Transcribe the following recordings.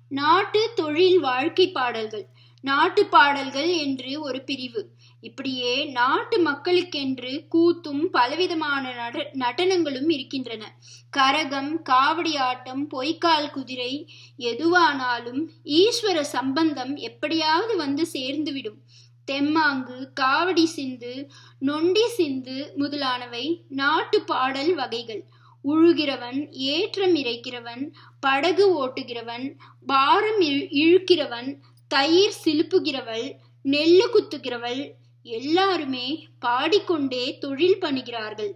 நாட்டு தொழில் வாழ்க்கை பாடல்கள் நாட்டு பாடல்கள் என்று ஒரு பிரிவு இப்படியே நாட்டு மக்களுக்கென்று கூத்தும் பலவிதமான நட நடனங்களும் இருக்கின்றன கரகம் காவடி ஆட்டம் பொய்க்கால் குதிரை எதுவானாலும் ஈஸ்வர சம்பந்தம் எப்படியாவது வந்து சேர்ந்துவிடும் தெம்மாங்கு காவடி சிந்து நொண்டி சிந்து முதலானவை நாட்டு பாடல் வகைகள் உழுகிறவன் ஏற்றம் இறைக்கிறவன் படகு ஓட்டுகிறவன் பாரம் இழுக்கிறவன் தயிர் சிலுப்புகிறவள் நெல்லு குத்துகிறவள் எல்லாருமே பாடிக்கொண்டே தொழில் பண்ணுகிறார்கள்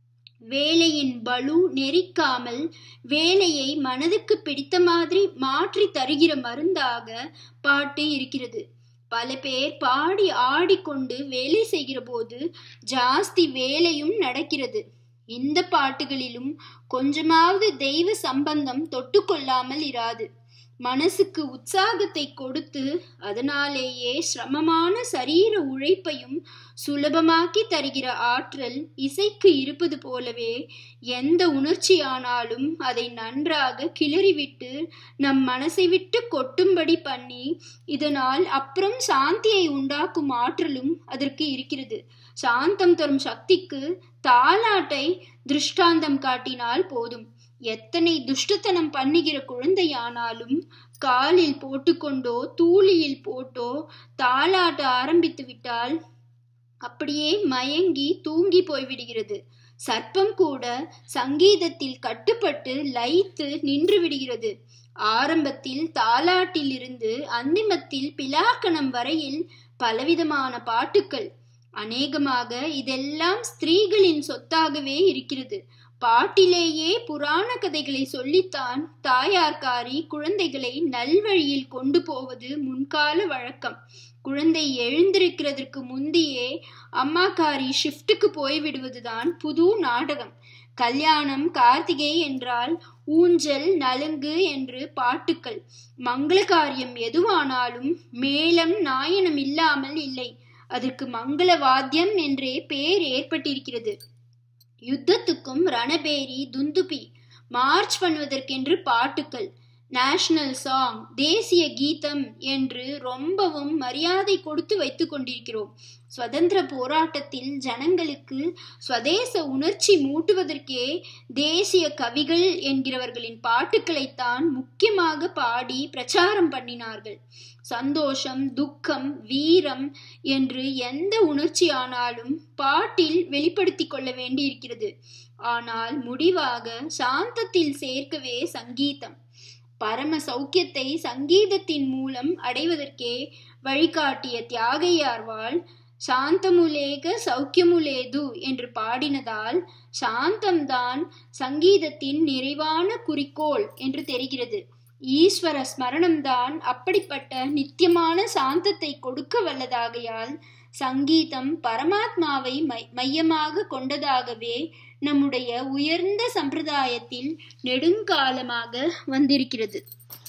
வேலையின் பலு நெறிக்காமல் வேலையை மனதுக்கு பிடித்த மாதிரி மாற்றி தருகிற மருந்தாக பாட்டு இருக்கிறது பல பேர் பாடி ஆடிக்கொண்டு வேலை செய்கிற போது ஜாஸ்தி வேலையும் நடக்கிறது இந்த பாட்டுகளிலும் கொஞ்சமாவது தெய்வ சம்பந்தம் தொட்டுக்கொள்ளாமல் இராது மனசுக்கு உற்சாகத்தை கொடுத்து அதனாலேயே சிரமமான சரீர உழைப்பையும் சுலபமாக்கி தருகிற ஆற்றல் இசைக்கு இருப்பது போலவே எந்த உணர்ச்சியானாலும் அதை நன்றாக கிளறிவிட்டு நம் மனசை விட்டு கொட்டும்படி பண்ணி இதனால் அப்புறம் சாந்தியை உண்டாக்கும் ஆற்றலும் அதற்கு இருக்கிறது சாந்தம் தரும் சக்திக்கு தாலாட்டை திருஷ்டாந்தம் காட்டினால் போதும் எத்தனை துஷ்டத்தனம் பண்ணுகிற குழந்தையானாலும் காலில் போட்டுக்கொண்டோ தூளியில் போட்டோ தாளாட்ட ஆரம்பித்து விட்டால் அப்படியே மயங்கி தூங்கி போய்விடுகிறது சர்ப்பம் கூட சங்கீதத்தில் கட்டுப்பட்டு லயித்து நின்று விடுகிறது ஆரம்பத்தில் தாலாட்டில் இருந்து அந்திமத்தில் பிலாக்கணம் வரையில் பலவிதமான பாட்டுக்கள் அநேகமாக இதெல்லாம் ஸ்திரீகளின் சொத்தாகவே இருக்கிறது பாட்டிலேயே புராண கதைகளை சொல்லித்தான் தாயார்காரி குழந்தைகளை நல்வழியில் கொண்டு போவது முன்கால வழக்கம் குழந்தை எழுந்திருக்கிறதற்கு முந்தியே அம்மாக்காரி ஷிஃப்ட்டுக்கு போய்விடுவதுதான் புது நாடகம் கல்யாணம் கார்த்திகை என்றால் ஊஞ்சல் நலுங்கு என்று பாட்டுக்கள் மங்கள காரியம் எதுவானாலும் மேளம் நாயனம் இல்லாமல் இல்லை அதற்கு மங்கள வாத்தியம் என்றே பேர் ஏற்பட்டிருக்கிறது யுத்தத்துக்கும் ரணபேரி துந்துபி மார்ச் பண்ணுவதற்கென்று பாட்டுக்கள் நேஷனல் சாங் தேசிய கீதம் என்று ரொம்பவும் மரியாதை கொடுத்து வைத்து கொண்டிருக்கிறோம் சுதந்திர போராட்டத்தில் ஜனங்களுக்கு சுவதேச உணர்ச்சி மூட்டுவதற்கே தேசிய கவிகள் என்கிறவர்களின் பாட்டுக்களைத்தான் முக்கியமாக பாடி பிரச்சாரம் பண்ணினார்கள் சந்தோஷம் துக்கம் வீரம் என்று எந்த உணர்ச்சி ஆனாலும் பாட்டில் வெளிப்படுத்தி கொள்ள வேண்டியிருக்கிறது ஆனால் முடிவாக சாந்தத்தில் சேர்க்கவே சங்கீதம் பரம சௌக்கியத்தை சங்கீதத்தின் மூலம் அடைவதற்கே வழிகாட்டிய தியாகையார்வாள் சாந்தமுலேக சௌக்கியமுலேது என்று பாடினதால் சாந்தம்தான் சங்கீதத்தின் நிறைவான குறிக்கோள் என்று தெரிகிறது ஈஸ்வர ஸ்மரணம்தான் அப்படிப்பட்ட நித்தியமான சாந்தத்தை கொடுக்க வல்லதாகையால் சங்கீதம் பரமாத்மாவை மையமாக கொண்டதாகவே நம்முடைய உயர்ந்த சம்பிரதாயத்தில் நெடுங்காலமாக வந்திருக்கிறது